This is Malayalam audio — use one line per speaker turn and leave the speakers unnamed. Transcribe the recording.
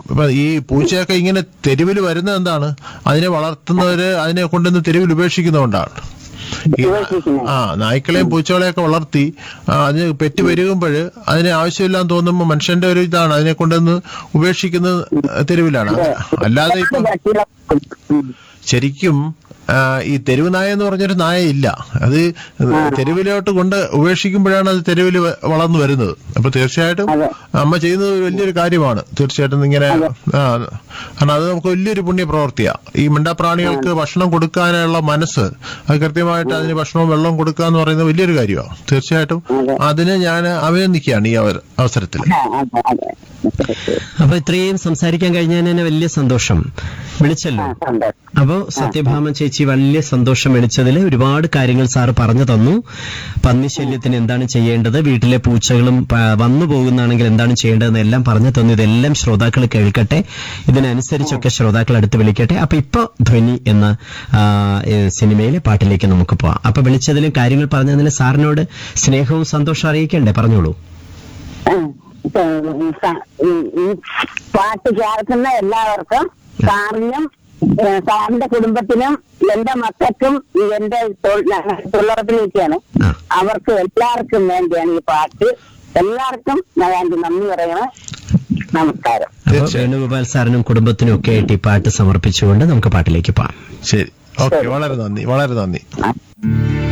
ഇപ്പൊ ഈ പൂച്ചയൊക്കെ ഇങ്ങനെ തെരുവിൽ വരുന്നത് എന്താണ് അതിനെ വളർത്തുന്നവര് അതിനെ കൊണ്ടുവന്ന് തെരുവിൽ ഉപേക്ഷിക്കുന്നതുകൊണ്ടാണ് ഈ
ഉപേക്ഷിക്കുന്നത്.
ആ നായ്ക്കളെയും പൂച്ചകളെയൊക്കെ വളർത്തി ആ, അതിന് പെറ്റ് പെരുകുമ്പോൾ അതിന് ആവശ്യമില്ലാന്ന് തോന്നുമ്പോൾ മനുഷ്യന്റെ ഒരു ഇതാണ് അതിനെ കൊണ്ടുവന്ന് ഉപേക്ഷിക്കുന്നത് തെരുവിലാണ് അല്ലാതെ ഇപ്പൊ
പട്ടികളെ ഉം.
ശരിക്കും ആ, ഈ തെരുവ് നായ എന്ന് പറഞ്ഞൊരു നായ ഇല്ല അത് തെരുവിലോട്ട് കൊണ്ട് ഉപേക്ഷിക്കുമ്പോഴാണ് അത് തെരുവിൽ വ- വളർന്നു വരുന്നത് അപ്പൊ തീർച്ചയായിട്ടും
അതെ.
അമ്മ ചെയ്യുന്നത് ഒരു വലിയൊരു കാര്യമാണ് തീർച്ചയായിട്ടും ഇങ്ങനെ ആ, കാരണം അത് നമുക്ക് വലിയൊരു പുണ്യ പ്രവൃത്തിയാ ഈ മിണ്ടാപ്രാണികൾക്ക് ഭക്ഷണം കൊടുക്കാനുള്ള മനസ്സ് അത് കൃത്യമായിട്ട് അതിന് ഭക്ഷണവും വെള്ളവും കൊടുക്കുക എന്ന് പറയുന്നത് വലിയൊരു കാര്യമാണ് തീർച്ചയായിട്ടും
അതെ.
അതിന് ഞാൻ അഭിനന്ദിക്കുകയാണ് ഈ അവ- അവസരത്തിൽ
ആ, അതെ അതെ
അപ്പൊ ഇത്രയും സംസാരിക്കാൻ കഴിഞ്ഞതിന് തന്നെ വലിയ സന്തോഷം വിളിച്ചല്ലോ
ആ, സന്തോഷം
അപ്പോ സത്യഭാമ ചേച്ചി വലിയ സന്തോഷം വിളിച്ചതിൽ ഒരുപാട് കാര്യങ്ങൾ സാറ് പറഞ്ഞു തന്നു പന്നിശല്യത്തിന് എന്താണ് ചെയ്യേണ്ടത് വീട്ടിലെ പൂച്ചകളും പ- വന്നു പോകുന്നതാണെങ്കിൽ എന്താണ് ചെയ്യേണ്ടതെന്ന് എല്ലാം പറഞ്ഞു തന്നു ഇതെല്ലാം ശ്രോതാക്കൾ കേൾക്കട്ടെ ഇതിനനുസരിച്ചൊക്കെ ശ്രോതാക്കൾ അടുത്ത് വിളിക്കട്ടെ അപ്പൊ ഇപ്പൊ ധ്വനി എന്ന ആ, ഏ, സിനിമയിലെ പാട്ടിലേക്ക് നമുക്ക് പോവാം അപ്പൊ വിളിച്ചതിലും കാര്യങ്ങൾ പറഞ്ഞതിന് സാറിനോട് സ്നേഹവും സന്തോഷവും അറിയിക്കണ്ടേ പറഞ്ഞോളൂ
ആ, ഇപ്പൊ ഈ സ- ഈ- ഈ പാട്ട് കേൾക്കുന്ന എല്ലാവർക്കും സാറിനും ഏ, സാറിന്റെ കുടുംബത്തിനും എന്റെ മക്കൾക്കും ഈ എന്റെ തൊഴിലുറപ്പിലേക്കാണ്
ആ.
അവർക്ക് എല്ലാവർക്കും വേണ്ടിയാണ് ഈ പാട്ട് എല്ലാവർക്കും ഞാൻ നന്ദി പറയണം നമസ്കാരം
അപ്പൊ വേണുഗോപാൽ സാറിനും കുടുംബത്തിനും ഒക്കെ ആയിട്ട് ഈ പാട്ട് സമർപ്പിച്ചുകൊണ്ട് നമുക്ക് പാട്ടിലേക്ക് പോവാം
ശരി ഓക്കെ വളരെ നന്ദി വളരെ നന്ദി
ആ.